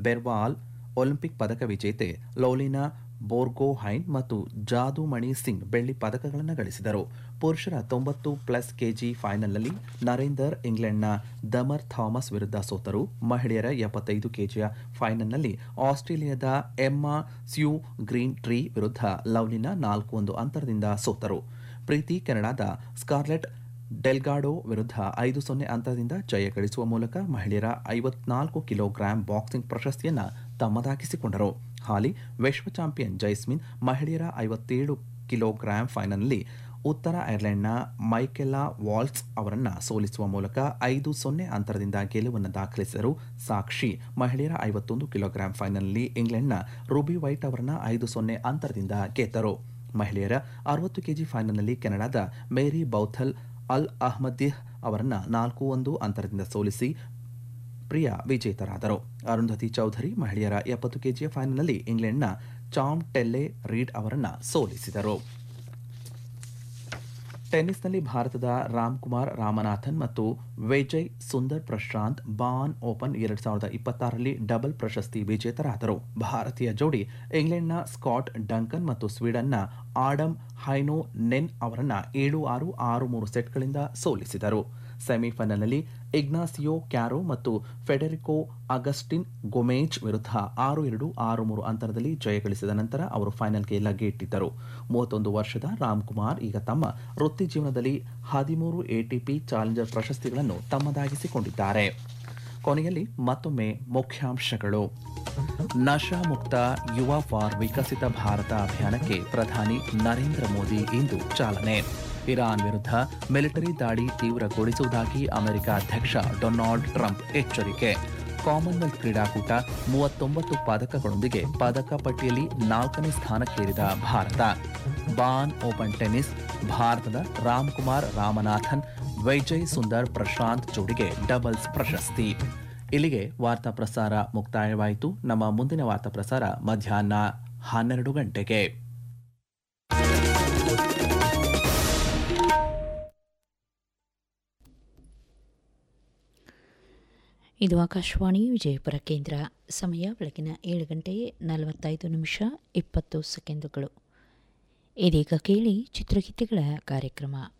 ಬೆರ್ವಾಲ್ Olympic ಪದಕ ವಿಜೇತೆ ಲೌಲಿನಾ ಬೋರ್ಗೋಹೈನ್ ಮತ್ತು ಜಾದುಮಣಿ ಸಿಂಗ್ ಬೆಳ್ಳಿ ಪದಕಗಳನ್ನು ಗಳಿಸಿದರು ಪುರುಷರ ತೊಂಬತ್ತು ಪ್ಲಸ್ ಕೆಜಿ ಫೈನಲ್ನಲ್ಲಿ ನರೇಂದರ್ ಇಂಗ್ಲೆಂಡ್ನ ದಮರ್ ಥಾಮಸ್ ವಿರುದ್ಧ ಸೋತರು ಮಹಿಳೆಯರ ಎಪ್ಪತ್ತೈದು ಕೆಜಿಯ ಫೈನಲ್ನಲ್ಲಿ ಆಸ್ಟ್ರೇಲಿಯಾದ ಎಮ್ಮಾ ಸ್ಯೂ ಗ್ರೀನ್ ಟ್ರೀ ವಿರುದ್ಧ ಲವ್ಲಿನಾ ನಾಲ್ಕು ಒಂದು ಅಂತರದಿಂದ ಸೋತರು ಪ್ರೀತಿ ಕೆನಡಾದ ಸ್ಕಾರ್ಲೆಟ್ ಡೆಲ್ಗಾಡೋ ವಿರುದ್ಧ ಐದು ಸೊನ್ನೆ ಅಂತರದಿಂದ ಜಯ ಗಳಿಸುವ ಮೂಲಕ ಮಹಿಳೆಯರ ಐವತ್ನಾಲ್ಕು ಕಿಲೋಗ್ರಾಂ ಬಾಕ್ಸಿಂಗ್ ಪ್ರಶಸ್ತಿಯನ್ನು ತಮ್ಮದಾಗಿಸಿಕೊಂಡರು ಹಾಲಿ ವಿಶ್ವ ಚಾಂಪಿಯನ್ ಜೈಸ್ಮಿನ್ ಮಹಿಳೆಯರ ಐವತ್ತೇಳು ಕಿಲೋಗ್ರಾಂ ಫೈನಲ್ನಲ್ಲಿ ಉತ್ತರ ಐರ್ಲೆಂಡ್ನ ಮೈಕೆಲಾ ವಾಲ್ಸ್ ಅವರನ್ನು ಸೋಲಿಸುವ ಮೂಲಕ ಐದು ಸೊನ್ನೆ ಅಂತರದಿಂದ ಗೆಲುವನ್ನು ದಾಖಲಿಸಿದರು ಸಾಕ್ಷಿ ಮಹಿಳೆಯರ ಐವತ್ತೊಂದು ಕಿಲೋಗ್ರಾಂ ಫೈನಲ್ನಲ್ಲಿ ಇಂಗ್ಲೆಂಡ್ನ ರೂಬಿ ವೈಟ್ ಅವರನ್ನು ಐದು ಸೊನ್ನೆ ಅಂತರದಿಂದ ಗೆದ್ದರು ಮಹಿಳೆಯರ ಅರವತ್ತು ಕೆಜಿ ಫೈನಲ್ನಲ್ಲಿ ಕೆನಡಾದ ಮೇರಿ ಬೌಥಲ್ ಅಲ್ ಅಹ್ಮದಿಹ್ ಅವರನ್ನು ನಾಲ್ಕು ಒಂದು ಅಂತರದಿಂದ ಸೋಲಿಸಿ ಪ್ರಿಯಾ ವಿಜೇತರಾದರು ಅರುಂಧತಿ ಚೌಧರಿ ಮಹಿಳೆಯರ ಎಪ್ಪತ್ತು ಕೆಜಿಯ ಫೈನಲ್ನಲ್ಲಿ ಇಂಗ್ಲೆಂಡ್ನ ಚಾಮ್ ಟೆಲ್ಲೆ ರೀಡ್ ಅವರನ್ನು ಸೋಲಿಸಿದರು ಟೆನ್ನಿಸ್ನಲ್ಲಿ ಭಾರತದ ರಾಮ್ಕುಮಾರ್ ರಾಮನಾಥನ್ ಮತ್ತು ವಿಜಯ್ ಸುಂದರ್ ಪ್ರಶಾಂತ್ ಬಾನ್ ಓಪನ್ ಎರಡ್ ಸಾವಿರದ ಇಪ್ಪತ್ತಾರರಲ್ಲಿ ಡಬಲ್ ಪ್ರಶಸ್ತಿ ವಿಜೇತರಾದರು ಭಾರತೀಯ ಜೋಡಿ ಇಂಗ್ಲೆಂಡ್ನ ಸ್ಕಾಟ್ ಡಂಕನ್ ಮತ್ತು ಸ್ವೀಡನ್ನ ಆಡಮ್ ಹೈನೋ ನೆನ್ ಅವರನ್ನ ಏಳು ಆರು ಆರು ಮೂರು ಸೆಟ್ಗಳಿಂದ ಸೋಲಿಸಿದರು ಸೆಮಿಫೈನಲ್ನಲ್ಲಿ ಇಗ್ನಾಸಿಯೋ ಕ್ಯಾರೋ ಮತ್ತು ಫೆಡೆರಿಕೋ ಅಗಸ್ಟಿನ್ ಗೊಮೇಜ್ ವಿರುದ್ಧ ಆರು ಎರಡು ಆರು ಮೂರು ಅಂತರದಲ್ಲಿ ಜಯಗಳಿಸಿದ ನಂತರ ಅವರು ಫೈನಲ್ಗೆ ಲಗ್ಗೆಯಿಟ್ಟಿದ್ದರು ಮೂವತ್ತೊಂದು ವರ್ಷದ ರಾಮ್ಕುಮಾರ್ ಈಗ ತಮ್ಮ ವೃತ್ತಿ ಜೀವನದಲ್ಲಿ ಹದಿಮೂರು ಎಟಿಪಿ ಚಾಲೆಂಜರ್ ಪ್ರಶಸ್ತಿಗಳನ್ನು ತಮ್ಮದಾಗಿಸಿಕೊಂಡಿದ್ದಾರೆ ಕೊನೆಯಲ್ಲಿ ಮತ್ತೊಮ್ಮೆ ಮುಖ್ಯಾಂಶಗಳು ನಶಾ ಮುಕ್ತ ಯುವ ಫಾರ್ ವಿಕಸಿತ ಭಾರತ ಅಭಿಯಾನಕ್ಕೆ ಪ್ರಧಾನಿ ನರೇಂದ್ರ ಮೋದಿ ಇಂದು ಚಾಲನೆ ಇರಾನ್ ವಿರುದ್ಧ ಮಿಲಿಟರಿ ದಾಳಿ ತೀವ್ರಗೊಳಿಸುವುದಾಗಿ ಅಮೆರಿಕ ಅಧ್ಯಕ್ಷ ಡೊನಾಲ್ಡ್ ಟ್ರಂಪ್ ಎಚ್ಚರಿಕೆ ಕಾಮನ್ವೆಲ್ತ್ ಕ್ರೀಡಾಕೂಟ ಮೂವತ್ತೊಂಬತ್ತು ಪದಕಗಳೊಂದಿಗೆ ಪದಕ ಪಟ್ಟಿಯಲ್ಲಿ ನಾಲ್ಕನೇ ಸ್ಥಾನಕ್ಕೇರಿದ ಭಾರತ ಬಾನ್ ಓಪನ್ ಟೆನ್ನಿಸ್ ಭಾರತದ ರಾಮ್ಕುಮಾರ್ ರಾಮನಾಥನ್ ವೈಜಯ್ ಸುಂದರ್ ಪ್ರಶಾಂತ್ ಜೋಡಿಗೆ ಡಬಲ್ಸ್ ಪ್ರಶಸ್ತಿ ಇಲ್ಲಿಗೆ ವಾರ್ತಾ ಪ್ರಸಾರ ಮುಕ್ತಾಯವಾಯಿತು ನಮ್ಮ ಮುಂದಿನ ವಾರ್ತಾ ಪ್ರಸಾರ ಮಧ್ಯಾಹ್ನ ಹನ್ನೆರಡು ಗಂಟೆಗೆ ಇದು ಆಕಾಶವಾಣಿ ವಿಜಯಪುರ ಕೇಂದ್ರ ಸಮಯ ಬೆಳಗಿನ ಏಳು ಗಂಟೆ ನಲವತ್ತೈದು ನಿಮಿಷ ಇಪ್ಪತ್ತು ಸೆಕೆಂಡುಗಳು ಇದೀಗ ಕೇಳಿ ಚಿತ್ರಗೀತೆಗಳ ಕಾರ್ಯಕ್ರಮ